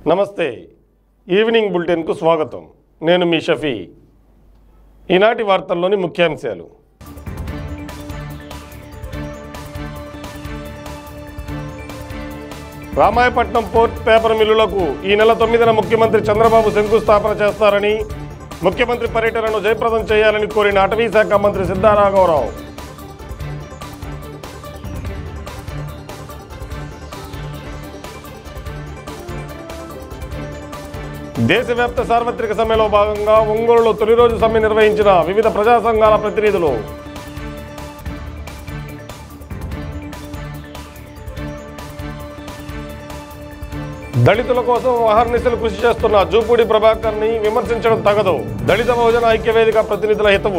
నమస్తే ఈవినింగ్ బులెటిన్కు స్వాగతం నేను మీ షఫీ ఈనాటి వార్తల్లోని ముఖ్యాంశాలు రామాయపట్నం పోర్ట్ పేపర్ మిల్లులకు ఈ నెల తొమ్మిదిన ముఖ్యమంత్రి చంద్రబాబు శంకుస్థాపన చేస్తారని ముఖ్యమంత్రి పర్యటనను జయప్రదం చేయాలని కోరిన అటవీ శాఖ మంత్రి సిద్ధారాఘవరావు దేశవ్యాప్త సార్వత్రిక సమ్మెలో భాగంగా ఒంగోలులో తొలి రోజు సమ్మె నిర్వహించిన వివిధ ప్రజా సంఘాల ప్రతినిధులు దళితుల కోసం అహర్నిశలు కృషి చేస్తున్న జూపూడి ప్రభాకర్ ని విమర్శించడం తగదు దళిత బహుజన ఐక్యవేదిక ప్రతినిధుల హితవు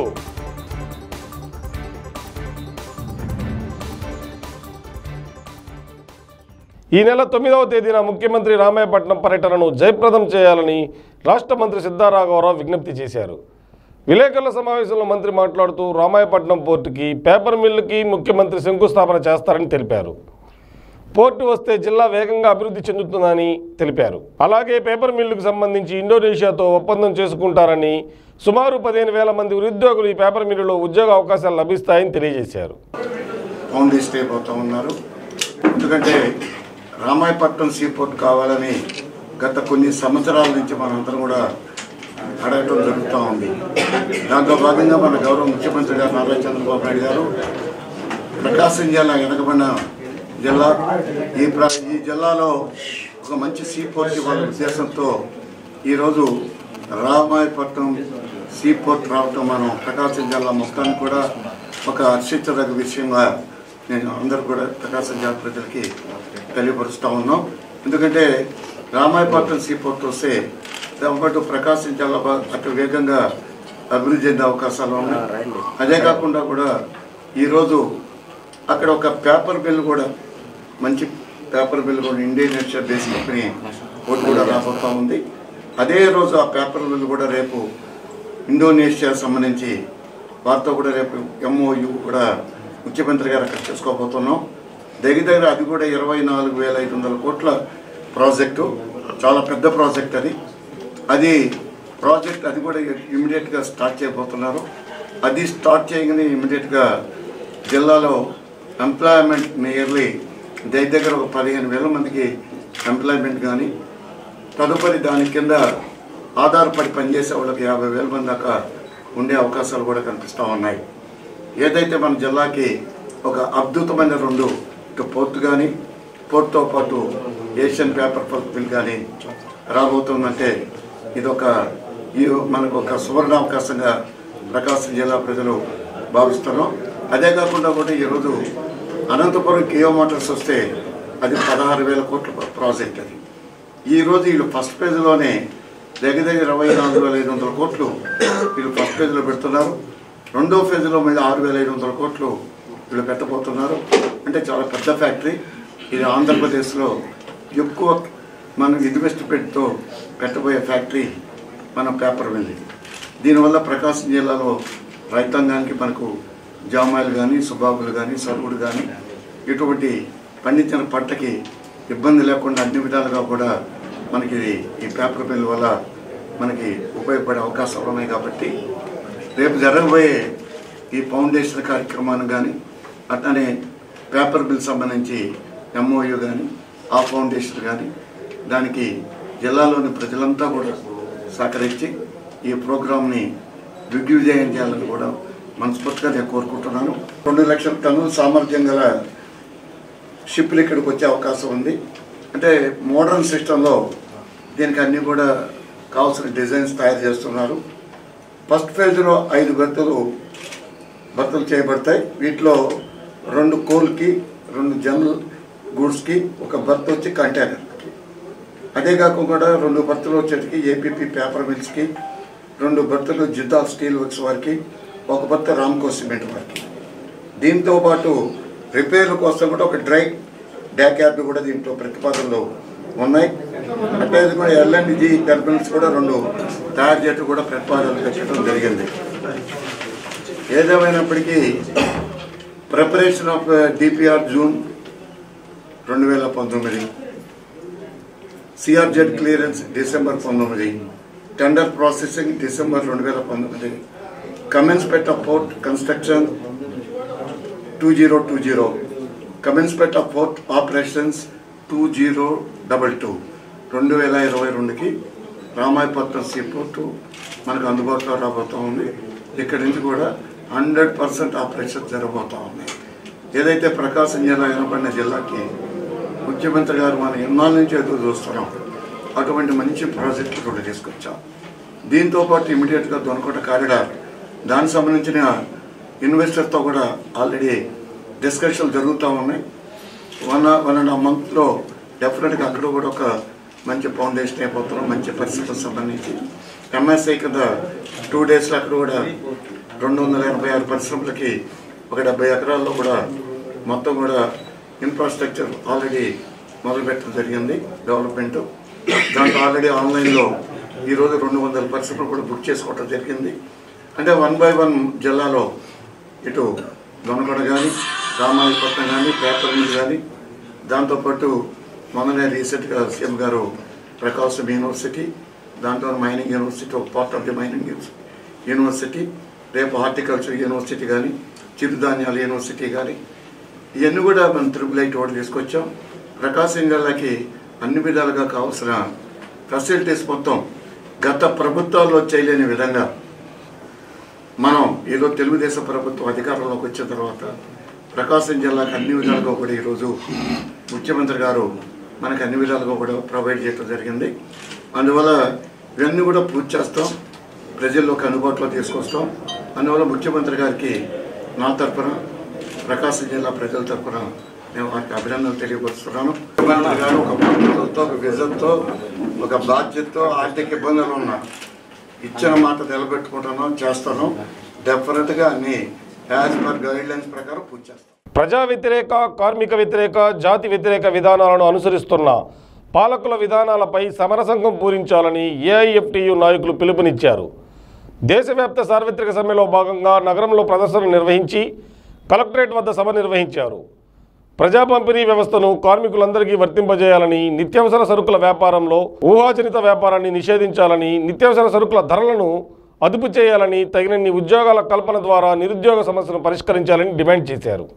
ఈ నెల తొమ్మిదవ తేదీన ముఖ్యమంత్రి రామాయపట్నం పర్యటనను జయప్రదం చేయాలని రాష్ట్ర మంత్రి సిద్ధారాఘవరావు విజ్ఞప్తి చేశారు విలేకరుల సమావేశంలో మంత్రి మాట్లాడుతూ రామాయపట్నం పోర్టుకి పేపర్ మిల్లుకి ముఖ్యమంత్రి శంకుస్థాపన చేస్తారని తెలిపారు పోర్టు వస్తే జిల్లా వేగంగా అభివృద్ధి చెందుతుందని తెలిపారు అలాగే పేపర్ మిల్లుకు సంబంధించి ఇండోనేషియాతో ఒప్పందం చేసుకుంటారని సుమారు పదిహేను వేల మంది నిరుద్యోగులు ఈ పేపర్ మిల్లులో ఉద్యోగ అవకాశాలు లభిస్తాయని తెలియజేశారు ఫౌండేషన్ అయిపోతూ ఉన్నారు ఎందుకంటే రామాయపట్నం సీపోర్ట్ కావాలని గత కొన్ని సంవత్సరాల నుంచి మనందరం కూడా అడగటం జరుగుతూ ఉంది దాంట్లో భాగంగా మన గౌరవ ముఖ్యమంత్రి గారు నారా చంద్రబాబు నాయుడు గారు ప్రకాశం జిల్లా వెనకబడిన జిల్లా ఈ ప్ర ఈ జిల్లాలో ఒక మంచి సీపోర్ట్ ఇవ్వాలనే ఉద్దేశంతో ఈరోజు రామాయపట్నం సీపోర్ట్ రావటం మనం ప్రకాశం జిల్లా మొత్తానికి కూడా ఒక హర్షించదగ్గ విషయంగా నేను అందరూ కూడా ప్రకాశం జిల్లా ప్రజలకి తెలియపరుస్తూ ఉన్నాం ఎందుకంటే రామాయపట్నం సీపోర్ట్ వస్తే దాంతో ప్రకాశం జిల్లా బా- అటు వేగంగా అభివృద్ధి చెందే అవకాశాలు ఉన్నాయి అదే కాకుండా కూడా ఈరోజు అక్కడ ఒక పేపర్ బిల్ కూడా మంచి పేపర్ బిల్ కూడా ఇండియన్ నేచర్ బేస్ కంపెనీ ఒకటి కూడా రాబోతా ఉంది అదే రోజు ఆ పేపర్ బిల్ కూడా రేపు ఇండోనేషియా సంబంధించి వారితో కూడా రేపు ఎంఓయు కూడా ముఖ్యమంత్రి గారు అక్కడ చేసుకోబోతున్నాం దగ్గర దగ్గర అది కూడా ఇరవై నాలుగు వేల ఐదు వందల కోట్ల ప్రాజెక్టు చాలా పెద్ద ప్రాజెక్ట్ అది అది ప్రాజెక్ట్ అది కూడా ఇమీడియట్గా స్టార్ట్ చేయబోతున్నారు అది స్టార్ట్ చేయగానే ఇమీడియట్గా జిల్లాలో ఎంప్లాయ్మెంట్ నియర్లీ దగ్గర దగ్గర ఒక పదిహేను వేల మందికి ఎంప్లాయ్మెంట్ కానీ తదుపరి దాని కింద ఆధారపడి పనిచేసే వాళ్ళకి యాభై వేల మంది దాకా ఉండే అవకాశాలు కూడా కనిపిస్తూ ఉన్నాయి ఏదైతే మన జిల్లాకి ఒక అద్భుతమైన రెండు ఇటు పోర్టు కానీ పోర్టుతో పాటు ఏషియన్ పేపర్ మిల్ కానీ రాబోతుందంటే ఇదొక ఈ మనకు ఒక సువర్ణ అవకాశంగా ప్రకాశం జిల్లా ప్రజలు భావిస్తున్నాం అదే కాకుండా కూడా ఈరోజు అనంతపురం కియో మోటార్స్ వస్తే అది పదహారు వేల కోట్ల ప్రాజెక్ట్ అది ఈ రోజు వీళ్ళు ఫస్ట్ పేజ్లోనే దగ్గర దగ్గర ఇరవై నాలుగు వేల ఐదు వందల కోట్లు వీళ్ళు ఫస్ట్ పేజ్లో పెడుతున్నారు రెండో ఫేజ్లో మళ్ళీ ఆరు వేల ఐదు వందల కోట్లు వీళ్ళు పెట్టబోతున్నారు అంటే చాలా పెద్ద ఫ్యాక్టరీ ఇది ఆంధ్రప్రదేశ్లో ఎక్కువ మనం ఇన్వెస్ట్మెంట్తో పెట్టబోయే ఫ్యాక్టరీ మన పేపర్ వెళ్ళి దీనివల్ల ప్రకాశం జిల్లాలో రైతాంగానికి మనకు జామాయిలు కానీ సుబాబులు కానీ సరువులు కానీ ఇటువంటి పండించిన పంటకి ఇబ్బంది లేకుండా అన్ని విధాలుగా కూడా మనకి ఈ పేపర్ బిల్ వల్ల మనకి ఉపయోగపడే అవకాశాలు ఉన్నాయి కాబట్టి రేపు జరగబోయే ఈ ఫౌండేషన్ కార్యక్రమాన్ని కానీ అట్లనే పేపర్ బిల్ సంబంధించి ఎంఓయు కానీ ఆ ఫౌండేషన్ కానీ దానికి జిల్లాలోని ప్రజలంతా కూడా సహకరించి ఈ ప్రోగ్రామ్ని దిగ్విజయం చేయాలని కూడా మనస్ఫూర్తిగా నేను కోరుకుంటున్నాను రెండు లక్షల టన్నుల సామర్థ్యం గల షిప్లు ఇక్కడికి వచ్చే అవకాశం ఉంది అంటే మోడర్న్ సిస్టంలో దీనికి అన్నీ కూడా కావాల్సిన డిజైన్స్ తయారు చేస్తున్నారు ఫస్ట్ ఫేజ్లో ఐదు బెర్తులు బర్తలు చేయబడతాయి వీటిలో రెండు కోల్కి రెండు జనరల్ గూడ్స్కి ఒక బర్త్ వచ్చి కంటైనర్కి అదే కాకుండా రెండు బర్తులు వచ్చేటికి ఏపీపీ పేపర్ మిల్స్కి రెండు బర్తులు జిద్దాల్ స్టీల్ వర్క్స్ వారికి ఒక బర్త్ రామ్కో సిమెంట్ వారికి దీంతో పాటు రిపేర్ల కోసం కూడా ఒక డ్రై డ్యాక్ యార్డ్ కూడా దీంట్లో ప్రతిపాదనలు ఉన్నాయి అంటే ఇది కూడా ఎల్ఎన్జి టెర్మినల్స్ కూడా రెండు తయారు చేయడం కూడా ప్రతిపాదనలు పెట్టడం జరిగింది ఏదేమైనప్పటికీ ప్రిపరేషన్ ఆఫ్ డిపిఆర్ జూన్ రెండు వేల పంతొమ్మిది సిఆర్జెడ్ క్లియరెన్స్ డిసెంబర్ పంతొమ్మిది టెండర్ ప్రాసెసింగ్ డిసెంబర్ రెండు వేల పంతొమ్మిది కమెన్స్పేట port construction two zero two zero కమెన్స్పేట port operations two zero double two రెండు వేల ఇరవై రెండుకి రామాయపట్నం సీ పోర్టు మనకు అందుబాటులో రాబోతూ ఉంది ఇక్కడి నుంచి కూడా హండ్రెడ్ పర్సెంట్ ఆపరేషన్ జరగబోతూ ఉంది ఏదైతే ప్రకాశం జిల్లా వినపడిన జిల్లాకి ముఖ్యమంత్రి గారు మనం ఎన్నాళ్ళ నుంచి ఎదురు చూస్తున్నాం అటువంటి మంచి ప్రాజెక్టులు కూడా తీసుకొచ్చాం దీంతో పాటు ఇమీడియట్గా దొనకోట కారిడార్ దానికి సంబంధించిన ఇన్వెస్టర్తో కూడా ఆల్రెడీ డిస్కషన్లు జరుగుతూ ఉన్నాయి వన్ వన్ అండ్ హాఫ్ మంత్లో డెఫినెట్గా అక్కడ కూడా ఒక మంచి ఫౌండేషన్ అయిపోతున్నాం మంచి పరిస్థితులకు సంబంధించి ఎంఎస్ఐ కింద టూ డేస్లో అక్కడ కూడా రెండు వందల ఎనభై ఆరు పరిశ్రమలకి ఒక డెబ్బై ఎకరాల్లో కూడా మొత్తం కూడా ఇన్ఫ్రాస్ట్రక్చర్ ఆల్రెడీ మొదలుపెట్టడం జరిగింది డెవలప్మెంట్ దాంట్లో ఆల్రెడీ ఆన్లైన్లో ఈరోజు రెండు వందల పరిశ్రమలు కూడా బుక్ చేసుకోవడం జరిగింది అంటే వన్ బై వన్ జిల్లాలో ఇటు దొనకొండ కానీ రామాయపట్నం కానీ పేపర్ మిల్ కానీ దాంతోపాటు మొన్ననే రీసెంట్గా సీఎం గారు ప్రకాశం యూనివర్సిటీ దాంట్లో మైనింగ్ యూనివర్సిటీ ఒక part of the mining university రేపు హార్టికల్చర్ యూనివర్సిటీ కానీ చిరుధాన్యాల యూనివర్సిటీ కానీ ఇవన్నీ కూడా మనం త్రిపుల్ ఐటీ ఒకటి తీసుకొచ్చాం ప్రకాశం జిల్లాకి అన్ని విధాలుగా కావాల్సిన ఫెసిలిటీస్ మొత్తం గత ప్రభుత్వాల్లో చేయలేని విధంగా మనం ఈరోజు తెలుగుదేశం ప్రభుత్వం అధికారంలోకి వచ్చిన తర్వాత ప్రకాశం జిల్లాకు అన్ని విధాలుగా కూడా ఈరోజు ముఖ్యమంత్రి గారు మనకు అన్ని విధాలుగా కూడా ప్రొవైడ్ చేయడం జరిగింది అందువల్ల ఇవన్నీ కూడా పూర్తి చేస్తాం ప్రజల్లోకి అందుబాటులో తీసుకొస్తాం అందువల్ల ముఖ్యమంత్రి గారికి నా తరఫున ప్రకాశం జిల్లా ప్రజల తరఫున నేను వారికి అభినందనలు తెలియపరుస్తున్నాను ముఖ్యమంత్రి గారు ఒక పట్టుదలతో ఒక విజన్తో ఒక బాధ్యతతో ఆర్థిక ఇబ్బందులు ఉన్నా ఇచ్చిన మాట నిలబెట్టుకుంటాను చేస్తాను డెఫినెట్గా అన్ని యాజ్ పర్ గైడ్ లైన్స్ ప్రకారం పూర్తి చేస్తాను ప్రజా వ్యతిరేక కార్మిక వ్యతిరేక జాతి వ్యతిరేక విధానాలను అనుసరిస్తున్న పాలకుల విధానాలపై సమరసంఘం పూరించాలని ఏఐఎఫ్టియు నాయకులు పిలుపునిచ్చారు దేశవ్యాప్త సార్వత్రిక సమ్మెలో భాగంగా నగరంలో ప్రదర్శన నిర్వహించి కలెక్టరేట్ వద్ద సభ నిర్వహించారు ప్రజా పంపిణీ వ్యవస్థను కార్మికులందరికీ వర్తింపజేయాలని నిత్యావసర సరుకుల వ్యాపారంలో ఊహాజనిత వ్యాపారాన్ని నిషేధించాలని నిత్యావసర సరుకుల ధరలను అదుపు చేయాలని తగినన్ని ఉద్యోగాల కల్పన ద్వారా నిరుద్యోగ సమస్యను పరిష్కరించాలని డిమాండ్ చేశారు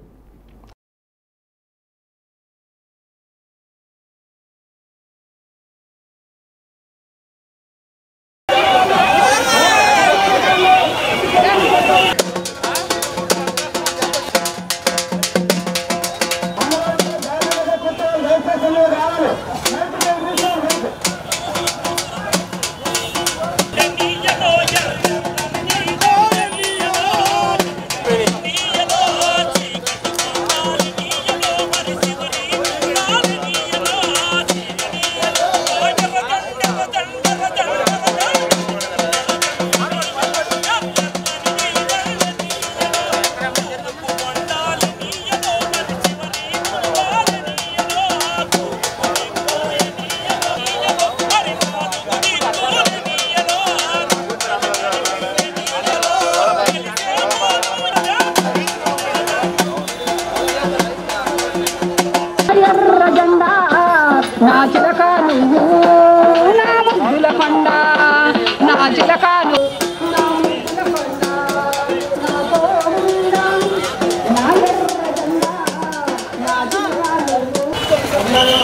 ఎర్ర జెండా నా చిలక నువ్వు నా ముద్దుల కొండ నా చిలక నువ్వు నా ముద్దుల కొండ, నా గోవింద, నా ఎర్ర జెండా, నా చిలక నువ్వు.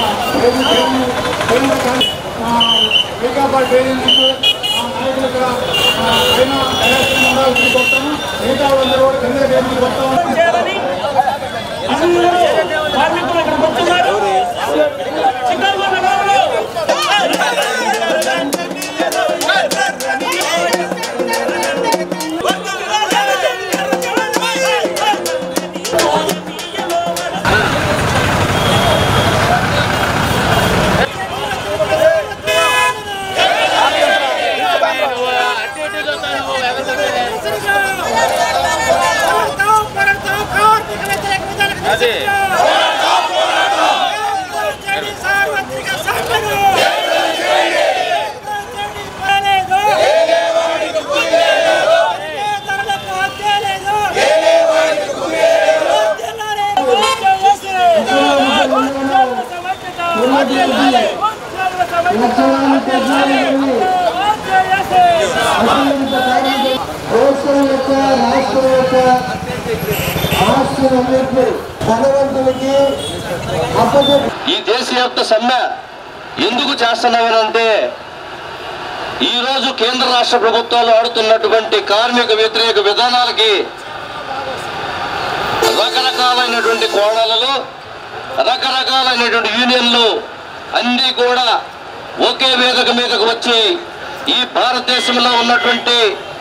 చేయాలని అందరూ కార్మికులు ఇక్కడికి వస్తున్నారు చికాగో నగరంలో లక్షలాది టెక్నాలజీ దేశం యొక్క రాష్ట్రం యొక్క ఆస్తులన్నింటినీ ధనవంతులకి అప్పచెప్పి ఈ దేశవ్యాప్త సమ్మె ఎందుకు చేస్తున్నామనంటే ఈరోజు కేంద్ర రాష్ట్ర ప్రభుత్వాలు ఆడుతున్నటువంటి కార్మిక వ్యతిరేక విధానాలకి రకరకాలైనటువంటి కోణాలలో రకరకాలైనటువంటి యూనియన్లు అన్నీ కూడా ఒకే వేదిక మీదకు వచ్చి ఈ భారతదేశంలో ఉన్నటువంటి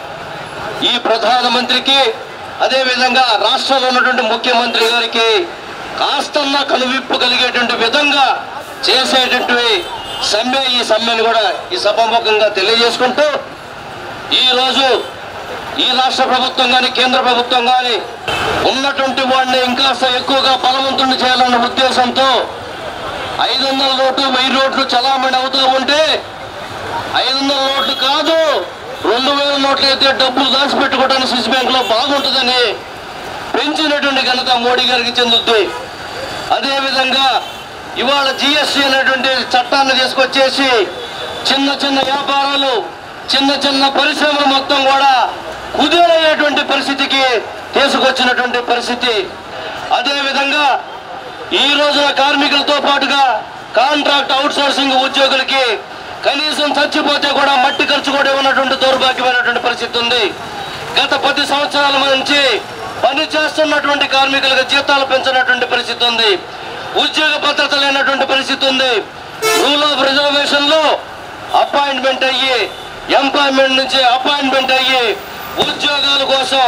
ఈ ప్రధానమంత్రికి అదేవిధంగా రాష్ట్రంలో ఉన్నటువంటి ముఖ్యమంత్రి గారికి కాస్తన్న కనువిప్పు కలిగేటువంటి విధంగా చేసేటటువంటి సమ్మె ఈ సమ్మెను కూడా ఈ సభాముఖంగా తెలియజేసుకుంటూ ఈరోజు ఈ రాష్ట్ర ప్రభుత్వం కానీ కేంద్ర ప్రభుత్వం కానీ ఉన్నటువంటి వాడిని ఇంకా ఎక్కువగా బలవంతుని చేయాలన్న ఉద్దేశంతో ఐదు వందల నోట్లు వెయ్యి నోట్లు చలామణి అవుతూ ఉంటే ఐదు వందల నోట్లు కాదు రెండు వేల నోట్లు అయితే డబ్బులు దాచిపెట్టుకోవడానికి స్విస్ బ్యాంక్ లో బాగుంటుందని పెంచినటువంటి ఘనత మోడీ గారికి చెందుద్ది అదేవిధంగా ఇవాళ జిఎస్టీ అనేటువంటి చట్టాన్ని తీసుకొచ్చేసి చిన్న చిన్న వ్యాపారాలు చిన్న చిన్న పరిశ్రమలు మొత్తం కూడా కుదేలయ్యేటువంటి పరిస్థితికి తీసుకొచ్చినటువంటి పరిస్థితి అదేవిధంగా ఈ రోజున కార్మికులతో పాటుగా కాంట్రాక్ట్ అవుట్ సోర్సింగ్ ఉద్యోగులకి కనీసం చచ్చిపోతే కూడా మట్టి ఖర్చు కూడా ఉన్నటువంటి దౌర్భాగ్యమైనటువంటి పరిస్థితి ఉంది గత పది సంవత్సరాల నుంచి పని చేస్తున్నటువంటి కార్మికులకు జీతాలు పెంచినటువంటి పరిస్థితి ఉంది ఉద్యోగ భద్రత లేనటువంటి పరిస్థితి ఉంది రూల్ ఆఫ్ రిజర్వేషన్ లో అపాయింట్మెంట్ అయ్యి ఎంప్లాయ్మెంట్ నుంచి అపాయింట్మెంట్ అయ్యి ఉద్యోగాల కోసం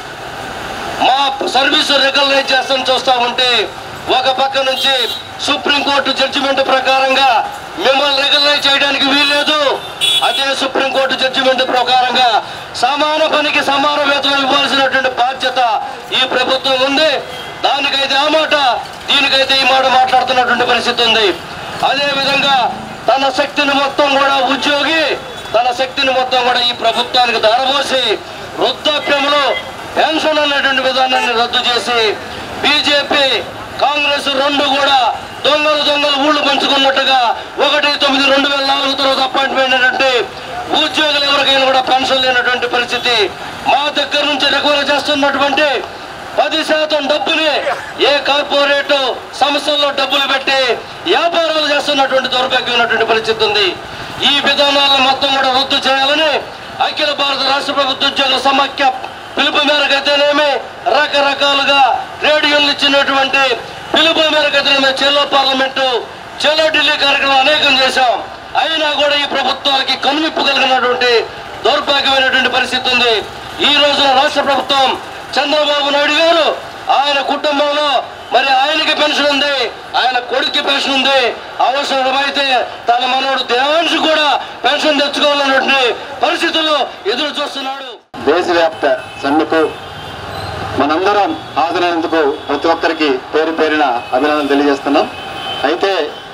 మా సర్వీస్ రెగ్యులరైజ్ చేస్తాం చూస్తా ఉంటే ఒక పక్క నుంచి సుప్రీంకోర్టు జడ్జిమెంట్ ప్రకారంగా మిమ్మల్ని రెగ్యులరైజ్ చేయడానికి వీల్లేదు అదే సుప్రీంకోర్టు జడ్జిమెంట్ ప్రకారంగా సమాన పనికి సమాన వేతనం ఇవ్వాల్సినటువంటి బాధ్యత ఈ ప్రభుత్వం ఉంది దానికైతే ఆ మాట దీనికైతే ఈ మాట మాట్లాడుతున్నటువంటి పరిస్థితి ఉంది అదే విధంగా తన శక్తిని మొత్తం కూడా ఉద్యోగి తన శక్తిని మొత్తం కూడా ఈ ప్రభుత్వానికి దారబోసి వృద్ధాప్యంలో పెన్షన్ అనేటువంటి విధానాన్ని రద్దు చేసి బీజేపీ కాంగ్రెస్ రెండు కూడా దొంగలు దొంగలు ఊళ్ళు పంచుకున్నట్టుగా ఒకటి తొమ్మిది రెండు వేల నాలుగు తర్వాత అపాయింట్మెంట్ అయినటువంటి ఉద్యోగులు ఎవరికైనా కూడా పెన్షన్ లేనటువంటి పరిస్థితి మా దగ్గర నుంచి రికవరీ చేస్తున్నటువంటి పది శాతం డబ్బుని ఏ కార్పొరేట్ సంస్థల్లో డబ్బులు పెట్టి వ్యాపారాలు చేస్తున్నటువంటి దౌర్భాగ్యమైనటువంటి పరిస్థితి ఉంది ఈ విధానాలను మొత్తం కూడా రద్దు చేయాలని అఖిల భారత రాష్ట్ర ప్రభుత్వ ఉద్యోగుల సమాఖ్య పిలుపు మేరకు అయితేనేమి రకరకాలుగా రేడియోలు ఇచ్చినటువంటి పిలుపు మేరకు అయితేనేమి చెల్లో పార్లమెంటు చెల్లో ఢిల్లీ కార్యక్రమం అనేకం చేశాం అయినా కూడా ఈ ప్రభుత్వాలకి కనువిప్పు కలిగినటువంటి దౌర్భాగ్యమైనటువంటి పరిస్థితి ఉంది ఈ రోజున రాష్ట్ర ప్రభుత్వం చంద్రబాబు నాయుడు గారు ఆయన కుటుంబంలో మరి ఆయనకి పెన్షన్ ఉంది ఆయన కొడుక్కి పెన్షన్ ఉంది అవసరమైతే తన మనోడు దేవాంశ్ కూడా పెన్షన్ తెచ్చుకోవాలన్నటువంటి పరిస్థితుల్లో ఎదురు చూస్తున్నాడు దేశవ్యాప్త సమ్మెకు మనందరం హాజరైనందుకు ప్రతి ఒక్కరికి పేరు పేరిన అభినందనలు తెలియజేస్తున్నాం అయితే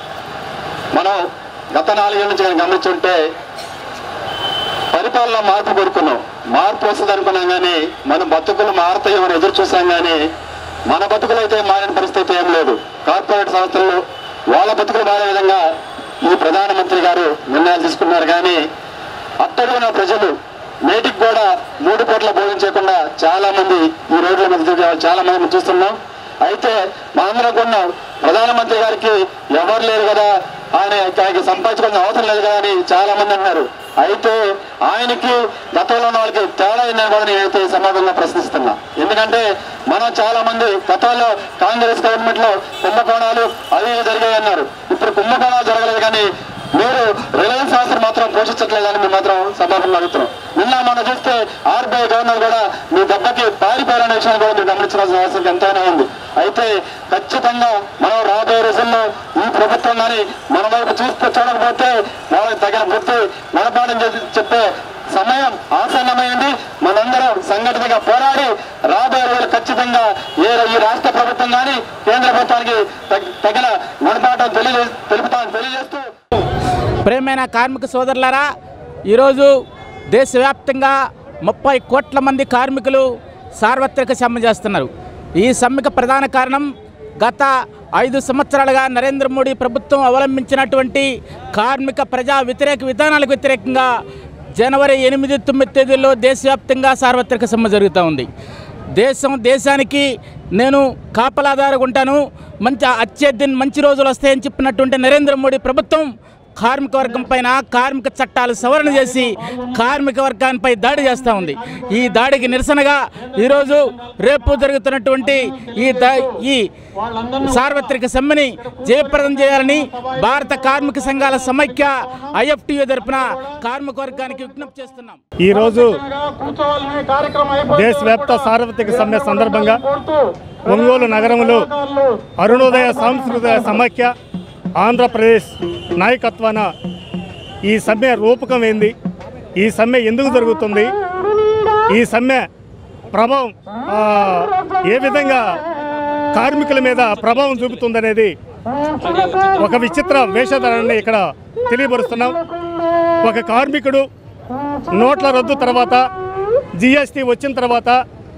మనం గత నాలుగేళ్ల నుంచి కనుక గమనించుంటే పరిపాలన మార్పు కోరుకున్నాం మార్పు వస్తుంది అనుకున్నాం కానీ మన బతుకులు మారుతాయేమని ఎదురు చూసాం కానీ మన బతుకులు అయితే మారిన పరిస్థితి ఏం లేదు కార్పొరేట్ సంస్థలు వాళ్ళ బతుకులు మారే విధంగా ఈ ప్రధానమంత్రి గారు నిర్ణయాలు తీసుకున్నారు కానీ అట్టడుగున ప్రజలు నేటికి కూడా మూడు పూట్ల భోజనం చేయకుండా చాలా మంది ఈ రోడ్ల మీద తిరిగే వాళ్ళు చాలా మంది చూస్తున్నాం అయితే మనందరం కూడా ప్రధానమంత్రి గారికి ఎవరు లేరు కదా ఆయన ఆయనకి సంపాదించుకోవాల్సిన అవసరం లేదు కదా అని చాలా మంది అన్నారు అయితే ఆయనకి గతంలో ఉన్న వాళ్ళకి తేడా ఏందని కూడా నేనైతే ఈ సమాధానంగా ప్రశ్నిస్తున్నా ఎందుకంటే మనం చాలా మంది గతంలో కాంగ్రెస్ గవర్నమెంట్ లో కుంభకోణాలు అవి ఇవి జరిగాయి అన్నారు ఇప్పుడు కుంభకోణాలు జరగలేదు కానీ మీరు రిలయన్స్ సంస్థను మాత్రం పోషించట్లేదని మేము మాత్రం సభాపంగా అడుగుతున్నాం నిన్న మనం చూస్తే ఆర్బీఐ గవర్నర్ కూడా మీ దెబ్బకి పారిపోయారనే విషయాన్ని కూడా మీరు గమనించాల్సిన అవసరం ఎంతైనా ఉంది అయితే ఖచ్చితంగా మనం రాబోయే రోజుల్లో ఈ ప్రభుత్వం కానీ మన వైపు చూస్తే చూడకపోతే వాళ్ళకి తగిన బుద్ధి గుణపాఠం చేసి చెప్పే సమయం ఆసన్నమైంది మనందరం సంఘటితంగా పోరాడి రాబోయే రోజులు ఖచ్చితంగా ఏ ఈ రాష్ట్ర ప్రభుత్వం కానీ కేంద్ర ప్రభుత్వానికి తగ- తగిన గుణపాఠం తెలియజే తెలుపుతామని తెలియజేస్తూ ప్రేమైన కార్మిక సోదరులారా ఈరోజు దేశవ్యాప్తంగా ముప్పై కోట్ల మంది కార్మికులు సార్వత్రిక సమ్మె చేస్తున్నారు ఈ సమ్మెకు ప్రధాన కారణం గత ఐదు సంవత్సరాలుగా నరేంద్ర మోడీ ప్రభుత్వం అవలంబించినటువంటి కార్మిక ప్రజా వ్యతిరేక విధానాలకు వ్యతిరేకంగా జనవరి ఎనిమిది తొమ్మిది తేదీల్లో దేశవ్యాప్తంగా సార్వత్రిక సమ్మె జరుగుతూ ఉంది దేశం దేశానికి నేను కాపలాదారుగా ఉంటాను మంచి అత్యధిన్ మంచి రోజులు వస్తాయని చెప్పినటువంటి నరేంద్ర మోడీ ప్రభుత్వం కార్మిక వర్గం పైన కార్మిక చట్టాలు సవరణ చేసి కార్మిక వర్గానిపై దాడి చేస్తూ ఉంది ఈ దాడికి నిరసనగా ఈరోజు రేపు జరుగుతున్నటువంటి ఈ దా ఈ సార్వత్రిక సమ్మెని జయప్రదం చేయాలని భారత కార్మిక సంఘాల సమైక్య ఐఎఫ్టియు తరపున కార్మిక వర్గానికి విజ్ఞప్తి చేస్తున్నాం ఈరోజు దేశవ్యాప్త సార్వత్రిక సమ్మె సందర్భంగా ఒంగోలు నగరంలో అరుణోదయ సాంస్కృతిక సమాఖ్య ఆంధ్రప్రదేశ్ నాయకత్వాన ఈ సమ్మె రూపకం ఏంది ఈ సమ్మె ఎందుకు జరుగుతుంది ఈ సమ్మె ప్రభావం ఆ, ఏ విధంగా కార్మికుల మీద ప్రభావం చూపుతుందనేది ఒక విచిత్ర వేషధారణని ఇక్కడ తెలియపరుస్తున్నాం ఒక కార్మికుడు నోట్ల రద్దు తర్వాత జిఎస్టీ వచ్చిన తర్వాత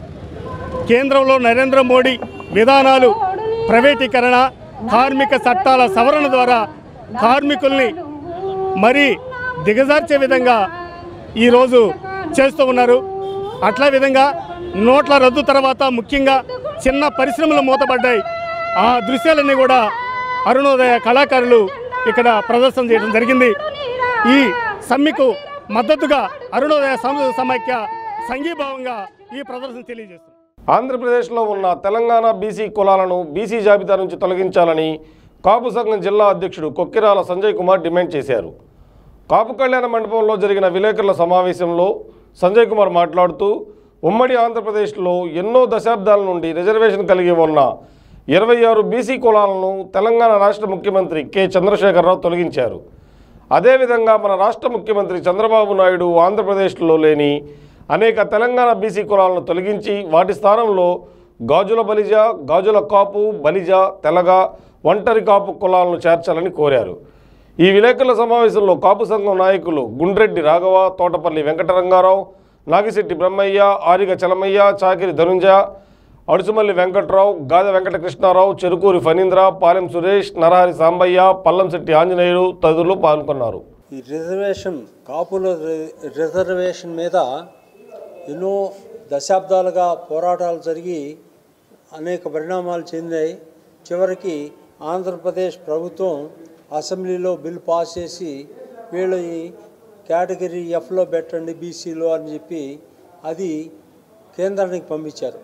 కేంద్రంలో నరేంద్ర మోడీ విధానాలు ప్రైవేటీకరణ కార్మిక చట్టాల సవరణ ద్వారా కార్మికుల్ని మరీ దిగజార్చే విధంగా ఈరోజు చేస్తూ ఉన్నారు అట్లా విధంగా నోట్ల రద్దు తర్వాత ముఖ్యంగా చిన్న పరిశ్రమలు మూతపడ్డాయి ఆ దృశ్యాలన్నీ కూడా అరుణోదయ కళాకారులు ఇక్కడ ప్రదర్శన చేయడం జరిగింది ఈ సమ్మెకు మద్దతుగా అరుణోదయ సాంస్కృతిక సమైక్య సంఘీభావంగా ఈ ప్రదర్శన తెలియజేస్తుంది ఆంధ్రప్రదేశ్లో ఉన్న తెలంగాణ బీసీ కులాలను బీసీ జాబితా నుంచి తొలగించాలని కాపు సంఘం జిల్లా అధ్యక్షుడు కొక్కిరాల సంజయ్ కుమార్ డిమాండ్ చేశారు కాపు కళ్యాణ మండపంలో జరిగిన విలేకరుల సమావేశంలో సంజయ్ కుమార్ మాట్లాడుతూ ఉమ్మడి ఆంధ్రప్రదేశ్లో ఎన్నో దశాబ్దాల నుండి రిజర్వేషన్ కలిగి ఉన్న ఇరవై ఆరు బీసీ కులాలను తెలంగాణ రాష్ట్ర ముఖ్యమంత్రి కె చంద్రశేఖరరావు తొలగించారు అదేవిధంగా మన రాష్ట్ర ముఖ్యమంత్రి చంద్రబాబు నాయుడు ఆంధ్రప్రదేశ్లో లేని అనేక తెలంగాణ బీసీ కులాలను తొలగించి వాటి స్థానంలో గాజుల బలిజ గాజుల కాపు బలిజ తెలగ ఒంటరి కాపు కులాలను చేర్చాలని కోరారు ఈ విలేకరుల సమావేశంలో కాపు సంఘం నాయకులు గుండ్రెడ్డి రాఘవ తోటపల్లి వెంకటరంగారావు నాగిశెట్టి బ్రహ్మయ్య ఆరిగ చలమయ్య చాకిరి ధనుంజ అడుసుమల్లి వెంకట్రావు గాద వెంకటకృష్ణారావు చెరుకూరి ఫణీంద్ర పాలెం సురేష్ నరహరి సాంబయ్య పల్లంశెట్టి ఆంజనేయులు తదితరులు పాల్గొన్నారు ఈ రిజర్వేషన్ కాపుల రి- రిజర్వేషన్ మీద ఎన్నో దశాబ్దాలుగా పోరాటాలు జరిగి అనేక పరిణామాలు చెందాయి చివరికి ఆంధ్రప్రదేశ్ ప్రభుత్వం అసెంబ్లీలో బిల్ పాస్ చేసి వీళ్ళని కేటగిరీ ఎఫ్లో పెట్టండి బీసీలో అని చెప్పి అది కేంద్రానికి పంపించారు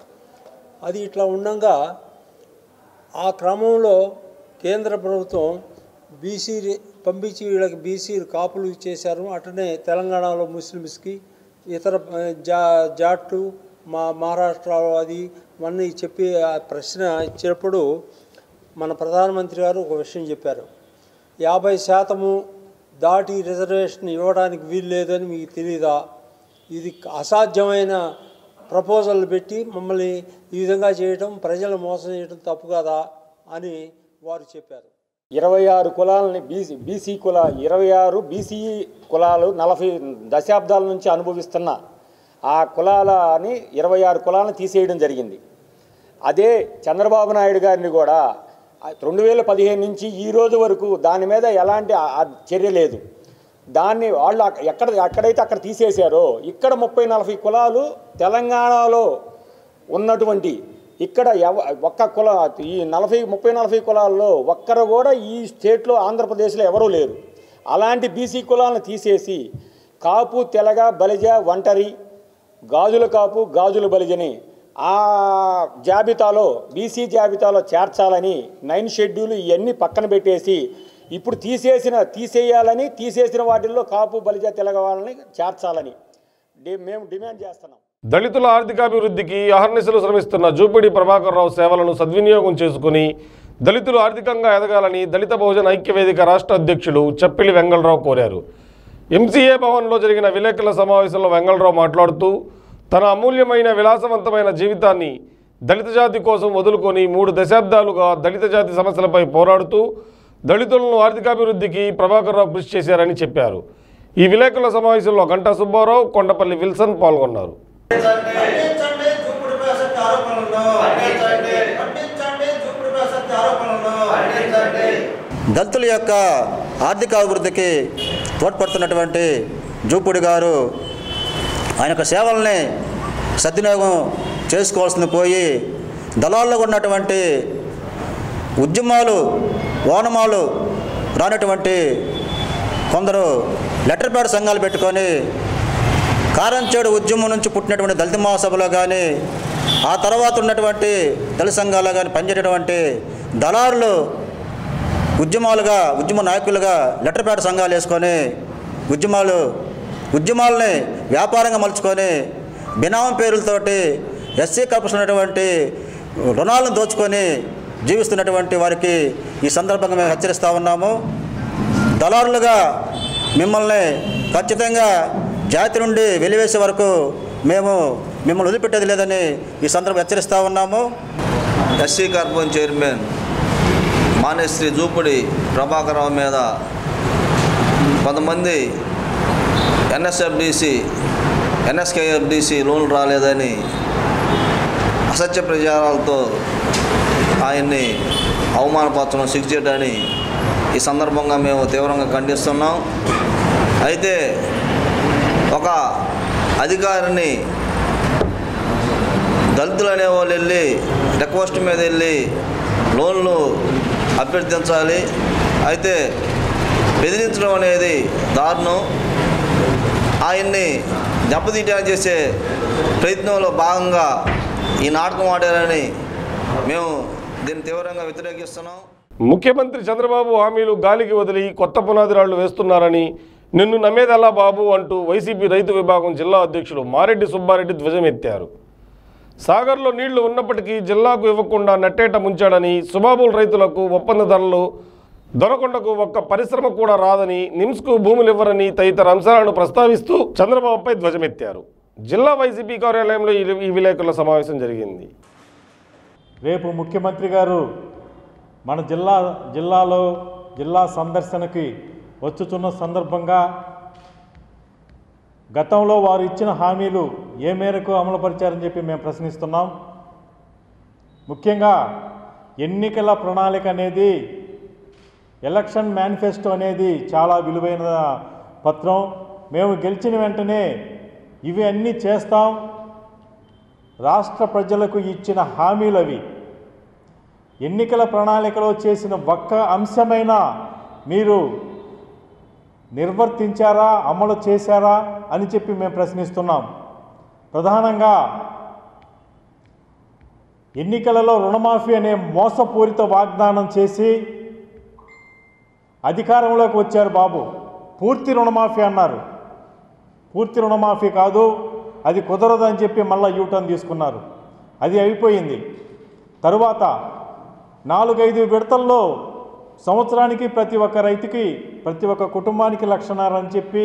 అది ఇట్లా ఉండగా ఆ క్రమంలో కేంద్ర ప్రభుత్వం బీసీ పంపించి వీళ్ళకి బీసీ కాపులు ఇచ్చేశారు అట్లనే తెలంగాణలో ముస్లిమ్స్కి ఇతర ఆ, జా జాట్లు మా మహారాష్ట్రలో అది అన్నీ చెప్పి ఆ ప్రశ్న ఇచ్చినప్పుడు మన ప్రధానమంత్రి గారు ఒక విషయం చెప్పారు యాభై శాతము దాటి రిజర్వేషన్ ఇవ్వడానికి వీలు లేదని మీకు తెలీదా ఇది అసాధ్యమైన ప్రపోజల్ పెట్టి మమ్మల్ని ఈ విధంగా చేయడం ప్రజలు మోసం చేయడం తప్పు కదా అని వారు చెప్పారు ఇరవై ఆరు కులాలని బీసీ బీసీ కుల ఇరవై ఆరు బీసీ కులాలు నలభై దశాబ్దాల నుంచి అనుభవిస్తున్న ఆ కులాలని ఇరవై ఆరు కులాలను తీసేయడం జరిగింది అదే చంద్రబాబు నాయుడు గారిని కూడా రెండు వేల పదిహేను నుంచి ఈ రోజు వరకు దాని మీద ఎలాంటి ఆ- ఆ చర్య లేదు దాన్ని వాళ్ళు అక్క- ఎక్కడ ఎక్కడైతే అక్కడ తీసేశారో ఇక్కడ ముప్పై నలభై కులాలు తెలంగాణలో ఉన్నటువంటి ఇక్కడ ఎవ ఒక్క కుల ఈ నలభై ముప్పై నలభై కులాల్లో ఒక్కరు కూడా ఈ స్టేట్లో ఆంధ్రప్రదేశ్లో ఎవరూ లేరు అలాంటి బీసీ కులాలను తీసేసి కాపు తెలగ బలిజ ఒంటరి గాజుల కాపు గాజుల బలిజని ఆ జాబితాలో బీసీ జాబితాలో చేర్చాలని నైన్ షెడ్యూల్ ఇవన్నీ పక్కన పెట్టేసి ఇప్పుడు తీసేసిన తీసేయాలని తీసేసిన వాటిల్లో కాపు బలిజ తెలగ వాళ్ళని చేర్చాలని డి- మేము డిమాండ్ చేస్తున్నాం దళితుల ఆర్థికాభివృద్ధికి అహర్నిశలు శ్రమిస్తున్న జూపిడి ప్రభాకర్ రావు సేవలను సద్వినియోగం చేసుకుని దళితులు ఆర్థికంగా ఎదగాలని దళిత బహుజన ఐక్యవేదిక రాష్ట్ర అధ్యక్షుడు చప్పిలి వెంగళరావు కోరారు ఎంసీఏ భవన్లో జరిగిన విలేకరుల సమావేశంలో వెంగళరావు మాట్లాడుతూ తన అమూల్యమైన విలాసవంతమైన జీవితాన్ని దళిత జాతి కోసం వదులుకొని మూడు దశాబ్దాలుగా దళిత జాతి సమస్యలపై పోరాడుతూ దళితులను ఆర్థికాభివృద్ధికి ప్రభాకర్ రావు కృషి చేశారని చెప్పారు ఈ విలేకరుల సమావేశంలో గంటా సుబ్బారావు కొండపల్లి విల్సన్ పాల్గొన్నారు ఖండించండి చూపుడు ప్రసక్తి ఆరోపణలను ఖండించండి ఖండించండి చూపుడు ప్రసక్తి ఆరోపణలను దళితుల యొక్క ఆర్థిక అభివృద్ధికి తోడ్పడుతున్నటువంటి జూపుడి గారు ఆయన యొక్క సేవల్ని సద్వినియోగం చేసుకోవాల్సింది పోయి దళాల్లో ఉన్నటువంటి ఉద్యమాలు ఓనమాలు రానటువంటి కొందరు లెటర్ ప్యాడ్ సంఘాలు పెట్టుకొని కారంచేడు ఉద్యమం నుంచి పుట్టినటువంటి దళిత మహాసభలో కానీ ఆ తర్వాత ఉన్నటువంటి దళిత సంఘాల్లో కానీ పనిచేసేటువంటి దళారులు ఉద్యమాలుగా ఉద్యమ నాయకులుగా లెటర్ ప్యాడ్ సంఘాలు వేసుకొని ఉద్యమాలు ఉద్యమాలని వ్యాపారంగా మలుచుకొని బినామం పేర్లతోటి ఎస్సీ కార్పొరేషన్ ఉన్నటువంటి రుణాలను దోచుకొని జీవిస్తున్నటువంటి వారికి ఈ సందర్భంగా మేము హెచ్చరిస్తూ ఉన్నాము దళారులుగా మిమ్మల్ని ఖచ్చితంగా జాతి నుండి వెలివేసే వరకు మేము మిమ్మల్ని వదిలిపెట్టేది లేదని ఈ సందర్భం హెచ్చరిస్తూ ఉన్నాము ఎస్సీ కార్పొరేషన్ చైర్మన్ మానేశ్రీ జూపుడి ప్రభాకరరావు మీద కొంతమంది ఎన్ఎస్ఎఫ్డిసి ఎన్ఎస్కేఎఫ్డిసి లోన్లు రాలేదని అసత్య ప్రచారాలతో ఆయన్ని అవమానపరచడం సిక్స్ చేయడాన్ని ఈ సందర్భంగా మేము తీవ్రంగా ఖండిస్తున్నాం అయితే ఒక అధికారిని దళితులు అనేవాళ్ళు వెళ్ళి రిక్వెస్ట్ మీద వెళ్ళి లోన్లు అభ్యర్థించాలి అయితే బెదిరించడం అనేది దారుణం ఆయన్ని దెబ్బతీయడానికి చేసే ప్రయత్నంలో భాగంగా ఈ నాటకం ఆడారని మేము దీన్ని తీవ్రంగా వ్యతిరేకిస్తున్నాం ముఖ్యమంత్రి చంద్రబాబు హామీలు గాలికి వదిలి కొత్త పునాదిరాళ్లు వేస్తున్నారని నిన్ను నమ్మేదల్లా బాబు అంటూ వైసీపీ రైతు విభాగం జిల్లా అధ్యక్షుడు మారెడ్డి సుబ్బారెడ్డి ధ్వజమెత్తారు సాగర్లో నీళ్లు ఉన్నప్పటికీ జిల్లాకు ఇవ్వకుండా నట్టేట ముంచాడని సుబాబుల్ రైతులకు ఒప్పంద ధరలు దొరకొండకు ఒక్క పరిశ్రమ కూడా రాదని నిమ్స్కు భూములు ఇవ్వరని తదితర అంశాలను ప్రస్తావిస్తూ చంద్రబాబుపై ధ్వజమెత్తారు జిల్లా వైసీపీ కార్యాలయంలో ఈ- ఈ విలేకరుల సమావేశం జరిగింది రేపు ముఖ్యమంత్రి గారు మన జిల్లా జిల్లాలో జిల్లా సందర్శనకి వచ్చుచున్న సందర్భంగా గతంలో వారు ఇచ్చిన హామీలు ఏ మేరకు అమలుపరిచారని చెప్పి మేము ప్రశ్నిస్తున్నాం ముఖ్యంగా ఎన్నికల ప్రణాళిక అనేది ఎలక్షన్ మేనిఫెస్టో అనేది చాలా విలువైన పత్రం మేము గెలిచిన వెంటనే ఇవి అన్నీ చేస్తాం రాష్ట్ర ప్రజలకు ఇచ్చిన హామీలు అవి ఎన్నికల ప్రణాళికలో చేసిన ఒక్క అంశమైనా మీరు నిర్వర్తించారా అమలు చేశారా అని చెప్పి మేము ప్రశ్నిస్తున్నాం ప్రధానంగా ఎన్నికలలో రుణమాఫీ అనే మోసపూరిత వాగ్దానం చేసి అధికారంలోకి వచ్చారు బాబు పూర్తి రుణమాఫీ అన్నారు పూర్తి రుణమాఫీ కాదు అది కుదరదు అని చెప్పి మళ్ళీ యూటర్న్ తీసుకున్నారు అది అయిపోయింది తరువాత నాలుగైదు విడతల్లో సంవత్సరానికి ప్రతి ఒక్క రైతుకి ప్రతి ఒక్క కుటుంబానికి లక్షణాలు అని చెప్పి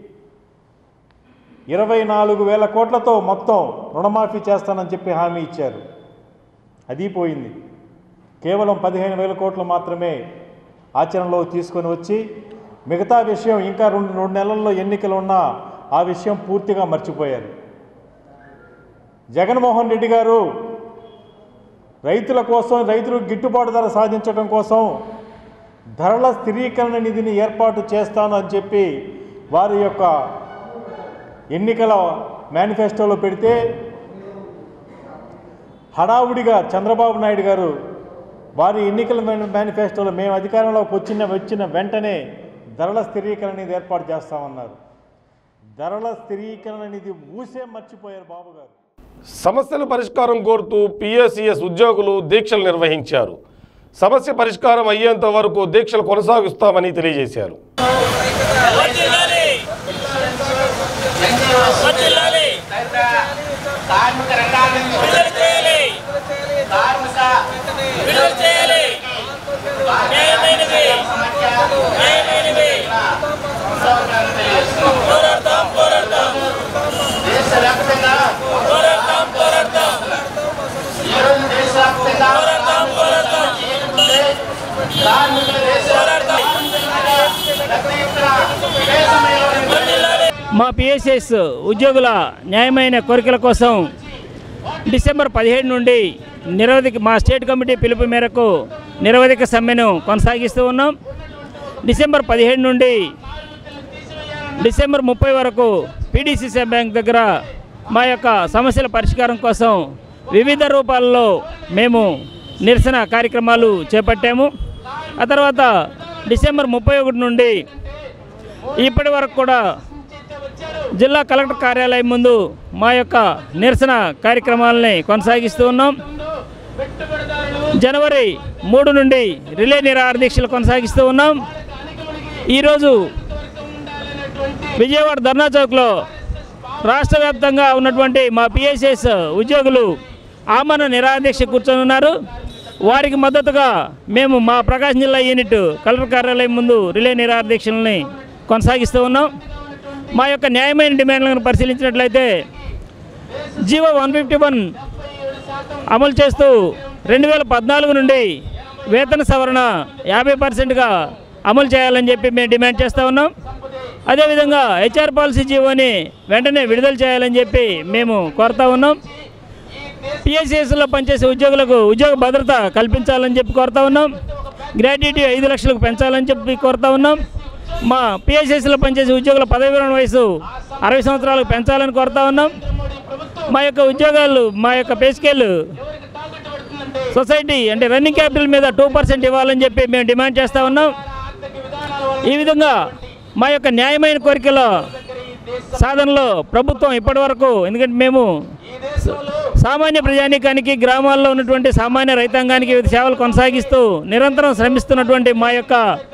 ఇరవై నాలుగు వేల కోట్లతో మొత్తం రుణమాఫీ చేస్తానని చెప్పి హామీ ఇచ్చారు అది పోయింది కేవలం పదిహేను వేల కోట్లు మాత్రమే ఆచరణలో తీసుకొని వచ్చి మిగతా విషయం ఇంకా రెండు రెండు నెలల్లో ఎన్నికలు ఉన్నా ఆ విషయం పూర్తిగా మర్చిపోయారు జగన్మోహన్ రెడ్డి గారు రైతుల కోసం రైతులకు గిట్టుబాటు ధర సాధించడం కోసం ధరల స్థిరీకరణ నిధిని ఏర్పాటు చేస్తాను అని చెప్పి వారి యొక్క ఎన్నికల మేనిఫెస్టోలో పెడితే హడావుడిగా చంద్రబాబు నాయుడు గారు వారి ఎన్నికల మేని- మేనిఫెస్టోలో మేము అధికారంలోకి వచ్చిన వచ్చిన వెంటనే ధరల స్థిరీకరణ నిధి ఏర్పాటు చేస్తామన్నారు ధరల స్థిరీకరణ నిధి ఊసే మర్చిపోయారు బాబు గారు సమస్యల పరిష్కారం కోరుతూ పిఎస్సిఎస్ ఉద్యోగులు దీక్షలు నిర్వహించారు సమస్య పరిష్కారం అయ్యేంత వరకు దీక్షలు కొనసాగిస్తామని తెలియజేశారు కార్మిక రంగాన్ని విడుదల చేయాలి కార్మిక విడుదల చేయాలి న్యాయమైనవి న్యాయమైనవి పోరాడతాం పోరాడతాం దేశవ్యాప్తంగా పోరాడతాం పోరాడతాం ఈరోజు దేశవ్యాప్తంగా పోరాడతాం పోరాడతాం కార్మికుల దేశ పోరాడతాం పెద్ద ఎత్తున ఇదే సమయంలో మా పిఎస్ఎస్ ఉద్యోగుల న్యాయమైన కోరికల కోసం డిసెంబర్ పదిహేడు నుండి నిరవధిక మా స్టేట్ కమిటీ పిలుపు మేరకు నిరవధిక సమ్మెను కొనసాగిస్తూ ఉన్నాం డిసెంబర్ పదిహేడు నుండి డిసెంబర్ ముప్పై వరకు పీడీసీసీ బ్యాంక్ దగ్గర మా యొక్క సమస్యల పరిష్కారం కోసం వివిధ రూపాల్లో మేము నిరసన కార్యక్రమాలు చేపట్టాము ఆ తర్వాత డిసెంబర్ ముప్పై ఒకటి నుండి ఇప్పటి వరకు కూడా జిల్లా కలెక్టర్ కార్యాలయం ముందు మా యొక్క నిరసన కార్యక్రమాలని కొనసాగిస్తూ ఉన్నాం జనవరి మూడు నుండి రిలే నిరాహార దీక్షలు కొనసాగిస్తూ ఉన్నాం ఈరోజు విజయవాడ ధర్నా చౌక్లో రాష్ట్ర వ్యాప్తంగా ఉన్నటువంటి మా పిఎస్ఎస్ ఉద్యోగులు ఆమరణ నిరాహార దీక్ష కూర్చొని ఉన్నారు వారికి మద్దతుగా మేము మా ప్రకాశం జిల్లా యూనిట్ కలెక్టర్ కార్యాలయం ముందు రిలే నిరాహార దీక్షల్ని కొనసాగిస్తూ ఉన్నాం మా యొక్క న్యాయమైన డిమాండ్లను పరిశీలించినట్లయితే జీవో వన్ ఫిఫ్టీ వన్ అమలు చేస్తూ రెండు వేల పద్నాలుగు నుండి వేతన సవరణ యాభై పర్సెంట్గా అమలు చేయాలని చెప్పి మేము డిమాండ్ చేస్తూ ఉన్నాం అదేవిధంగా హెచ్ఆర్ పాలసీ జీవోని వెంటనే విడుదల చేయాలని చెప్పి మేము కోరుతా ఉన్నాం పిఎస్సిఎస్లో పనిచేసే ఉద్యోగులకు ఉద్యోగ భద్రత కల్పించాలని చెప్పి కోరుతా ఉన్నాం గ్రాడ్యుయేటీ ఐదు లక్షలకు పెంచాలని చెప్పి కోరుతా ఉన్నాం మా పిఎస్సిఎస్లో పనిచేసే ఉద్యోగుల పదవి విరమణ వయసు అరవై సంవత్సరాలకు పెంచాలని కోరుతా ఉన్నాం మా యొక్క ఉద్యోగాలు మా యొక్క పే స్కేల్ సొసైటీ అంటే రన్నింగ్ క్యాపిటల్ మీద టూ పర్సెంట్ ఇవ్వాలని చెప్పి మేము డిమాండ్ చేస్తూ ఉన్నాం ఈ విధంగా మా యొక్క న్యాయమైన కోరికల సాధనలో ప్రభుత్వం ఇప్పటి వరకు ఎందుకంటే మేము స- సామాన్య ప్రజానీకానికి గ్రామాల్లో ఉన్నటువంటి సామాన్య రైతాంగానికి వివిధ సేవలు కొనసాగిస్తూ నిరంతరం శ్రమిస్తున్నటువంటి మా యొక్క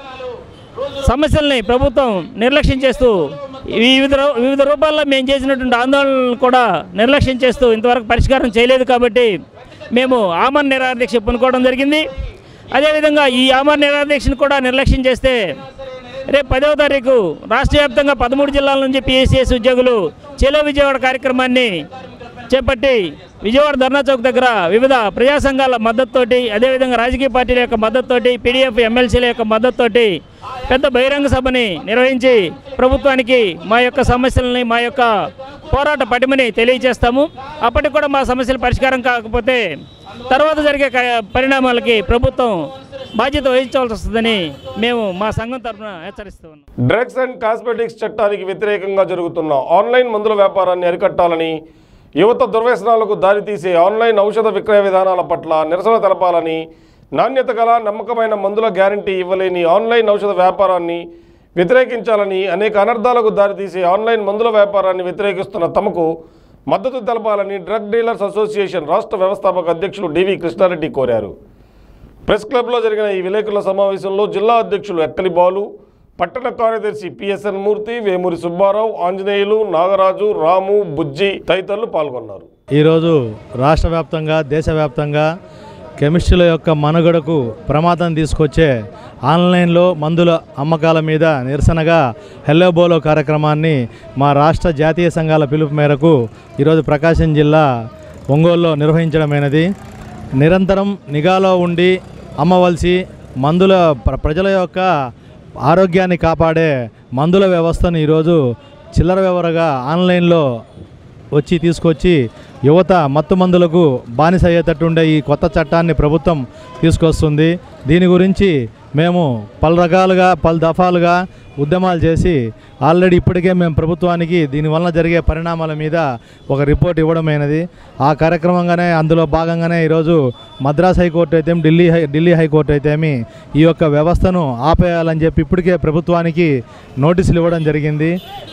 సమస్యల్ని ప్రభుత్వం నిర్లక్ష్యం చేస్తూ వివిధ రూ- వివిధ రూపాల్లో మేము చేసినటువంటి ఆందోళనలు కూడా నిర్లక్ష్యం చేస్తూ ఇంతవరకు పరిష్కారం చేయలేదు కాబట్టి మేము ఆమరణ నిరాహార దీక్ష పూనుకోవడం జరిగింది అదేవిధంగా ఈ ఆమరణ నిరాహార దీక్షను కూడా నిర్లక్ష్యం చేస్తే రేపు పదవ తారీఖు రాష్ట్ర వ్యాప్తంగా పదమూడు జిల్లాల నుంచి పిఎస్సిఎస్ ఉద్యోగులు చేలో విజయవాడ కార్యక్రమాన్ని చేపట్టి విజయవాడ ధర్నా చౌక్ దగ్గర వివిధ ప్రజా సంఘాల మద్దతుతోటి అదేవిధంగా రాజకీయ పార్టీల యొక్క మద్దతుతోటి పీడీఎఫ్ ఎమ్మెల్సీల యొక్క మద్దతుతోటి పెద్ద బహిరంగ సభని నిర్వహించి ప్రభుత్వానికి మా యొక్క సమస్యలని మా యొక్క పోరాట పటిమని తెలియజేస్తాము అప్పటికి కూడా మా సమస్యలు పరిష్కారం కాకపోతే తర్వాత జరిగే క- పరిణామాలకి ప్రభుత్వం బాధ్యత వహించవలసి వస్తుందని మేము మా సంఘం తరఫున హెచ్చరిస్తూ ఉన్నాం డ్రగ్స్ అండ్ కాస్మెటిక్స్ చట్టానికి వ్యతిరేకంగా జరుగుతున్న ఆన్లైన్ మందుల వ్యాపారాన్ని అరికట్టాలని యువత దుర్వ్యసనాలకు దారితీసే ఆన్లైన్ ఔషధ విక్రయ విధానాల పట్ల నిరసన తెలపాలని నాణ్యత గల నమ్మకమైన మందుల గ్యారంటీ ఇవ్వలేని ఆన్లైన్ ఔషధ వ్యాపారాన్ని వ్యతిరేకించాలని అనేక అనర్థాలకు దారితీసే ఆన్లైన్ మందుల వ్యాపారాన్ని వ్యతిరేకిస్తున్న తమకు మద్దతు తెలపాలని డ్రగ్ డీలర్స్ అసోసియేషన్ రాష్ట్ర వ్యవస్థాపక అధ్యక్షులు డివి కృష్ణారెడ్డి కోరారు ప్రెస్ క్లబ్లో జరిగిన ఈ విలేకరుల సమావేశంలో జిల్లా అధ్యక్షులు ఎక్కలి బాలు పట్టణ కార్యదర్శి పిఎస్ఎన్ మూర్తి వేమూరి సుబ్బారావు ఆంజనేయులు నాగరాజు రాము బుజ్జి తదితరులు పాల్గొన్నారు ఈరోజు రాష్ట్ర వ్యాప్తంగా దేశవ్యాప్తంగా కెమిస్ట్రీల యొక్క మనుగడకు ప్రమాదం తీసుకొచ్చే ఆన్లైన్లో మందుల అమ్మకాల మీద నిరసనగా హెల్లో బోలో కార్యక్రమాన్ని మా రాష్ట్ర జాతీయ సంఘాల పిలుపు మేరకు ఈరోజు ప్రకాశం జిల్లా ఒంగోలులో నిర్వహించడమైనది నిరంతరం నిఘాలో ఉండి అమ్మవలసి మందుల ప్ర- ప్రజల యొక్క ఆరోగ్యాన్ని కాపాడే మందుల వ్యవస్థను ఈరోజు చిల్లర వ్యవరగా ఆన్లైన్లో వచ్చి తీసుకొచ్చి యువత మత్తు మందులకు బానిస అయ్యేటట్టుండే ఈ కొత్త చట్టాన్ని ప్రభుత్వం తీసుకొస్తుంది దీని గురించి మేము పలు రకాలుగా పలు దఫాలుగా ఉద్యమాలు చేసి ఆల్రెడీ ఇప్పటికే మేము ప్రభుత్వానికి దీనివల్ల జరిగే పరిణామాల మీద ఒక రిపోర్ట్ ఇవ్వడమైనది ఆ కార్యక్రమంగానే అందులో భాగంగానే ఈరోజు మద్రాస్ హైకోర్టు అయితే ఢిల్లీ హై ఢిల్లీ హైకోర్టు అయితేమి ఈ యొక్క వ్యవస్థను ఆపేయాలని చెప్పి ఇప్పటికే ప్రభుత్వానికి నోటీసులు ఇవ్వడం జరిగింది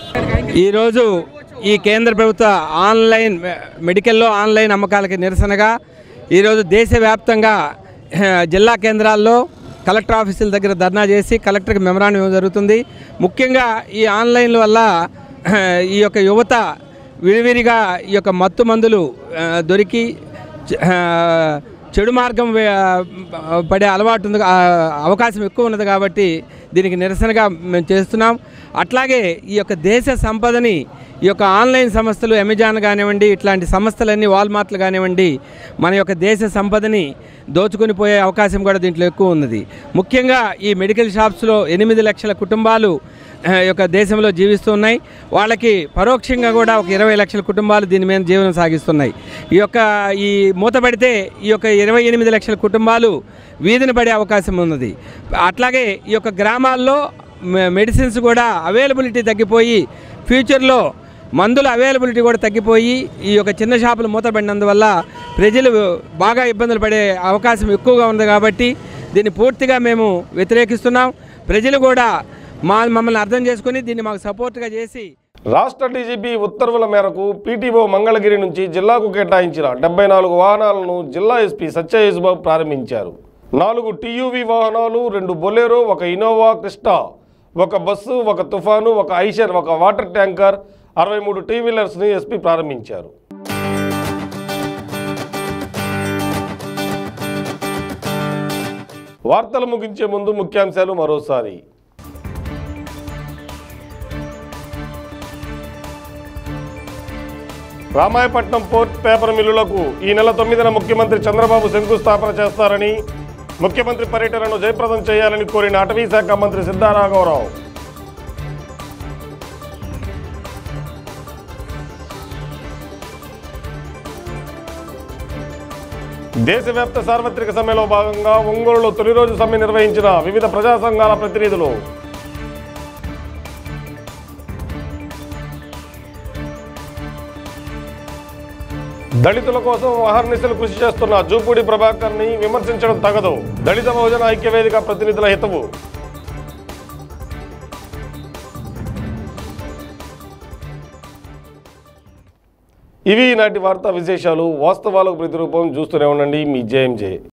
ఈరోజు ఈ కేంద్ర ప్రభుత్వ ఆన్లైన్ మె- మెడికల్లో ఆన్లైన్ అమ్మకాలకి నిరసనగా ఈరోజు దేశవ్యాప్తంగా ఆ, జిల్లా కేంద్రాల్లో కలెక్టర్ ఆఫీసుల దగ్గర ధర్నా చేసి కలెక్టర్కి మెమరాండం ఇవ్వడం జరుగుతుంది ముఖ్యంగా ఈ ఆన్లైన్ వల్ల ఆ, ఈ యొక్క యువత విడివిడిగా ఈ యొక్క మత్తు మందులు ఆ, దొరికి చ- ఆ, చెడు మార్గం వే- పడే అలవాటు ఉంది ఆ, అవకాశం ఎక్కువ ఉన్నది కాబట్టి దీనికి నిరసనగా మేము చేస్తున్నాం అట్లాగే ఈ యొక్క దేశ సంపదని ఈ యొక్క ఆన్లైన్ సంస్థలు అమెజాన్ కానివ్వండి ఇట్లాంటి సంస్థలన్నీ వాల్మార్ట్లు కానివ్వండి మన యొక్క దేశ సంపదని దోచుకొని పోయే అవకాశం కూడా దీంట్లో ఎక్కువ ఉన్నది ముఖ్యంగా ఈ మెడికల్ షాప్స్లో ఎనిమిది లక్షల కుటుంబాలు ఆ, యొక్క దేశంలో జీవిస్తున్నాయి వాళ్ళకి పరోక్షంగా కూడా ఒక ఇరవై లక్షల కుటుంబాలు దీని మీద జీవనం సాగిస్తున్నాయి ఈ యొక్క ఈ మూతపడితే ఈ యొక్క ఇరవై ఎనిమిది లక్షల కుటుంబాలు వీధిని పడే అవకాశం ఉన్నది అట్లాగే ఈ యొక్క గ్రామాల్లో మె- మెడిసిన్స్ కూడా అవైలబిలిటీ తగ్గిపోయి ఫ్యూచర్లో మందుల అవైలబిలిటీ కూడా తగ్గిపోయి ఈ యొక్క చిన్న షాపులు మూతపడినందువల్ల ప్రజలు బాగా ఇబ్బందులు పడే అవకాశం ఎక్కువగా ఉంది కాబట్టి దీన్ని పూర్తిగా మేము వ్యతిరేకిస్తున్నాం ప్రజలు కూడా మా మమ్మల్ని అర్థం చేసుకుని దీన్ని మాకు సపోర్ట్గా చేసి రాష్ట్ర డీజీపీ ఉత్తర్వుల మేరకు పీటీఓ మంగళగిరి నుంచి జిల్లాకు కేటాయించిన డెబ్బై నాలుగు వాహనాలను జిల్లా ఎస్పీ సత్య యేసుబాబు ప్రారంభించారు నాలుగు టీయూవీ వాహనాలు రెండు బొలెరో ఒక ఇనోవా క్రిస్టా ఒక బస్సు ఒక తుఫాను ఒక ఐషర్ ఒక వాటర్ ట్యాంకర్ అరవై మూడు టీ వీలర్స్ని ఎస్పీ ప్రారంభించారు వార్తలు ముగించే ముందు ముఖ్యాంశాలు మరోసారి రామాయపట్నం పోర్ట్ పేపర్ మిల్లులకు ఈ నెల తొమ్మిదిన ముఖ్యమంత్రి చంద్రబాబు శంకుస్థాపన చేస్తారని ముఖ్యమంత్రి పర్యటనను జయప్రదం చేయాలని కోరిన అటవీ శాఖ మంత్రి సిద్ధారాఘవరావు దేశవ్యాప్త సార్వత్రిక సమ్మెలో భాగంగా ఒంగోలులో తొలి రోజు సమ్మె నిర్వహించిన వివిధ ప్రజా సంఘాల ప్రతినిధులు దళితుల కోసం అహర్నిశలు కృషి చేస్తున్న జూపూడి ప్రభాకర్ ని విమర్శించడం తగదు దళిత బహుజన ఐక్యవేదిక ప్రతినిధుల హితవు ఇవి ఈనాటి వార్తా విశేషాలు వాస్తవాలకు ప్రతిరూపం చూస్తూనే ఉండండి మీ జేఎంజే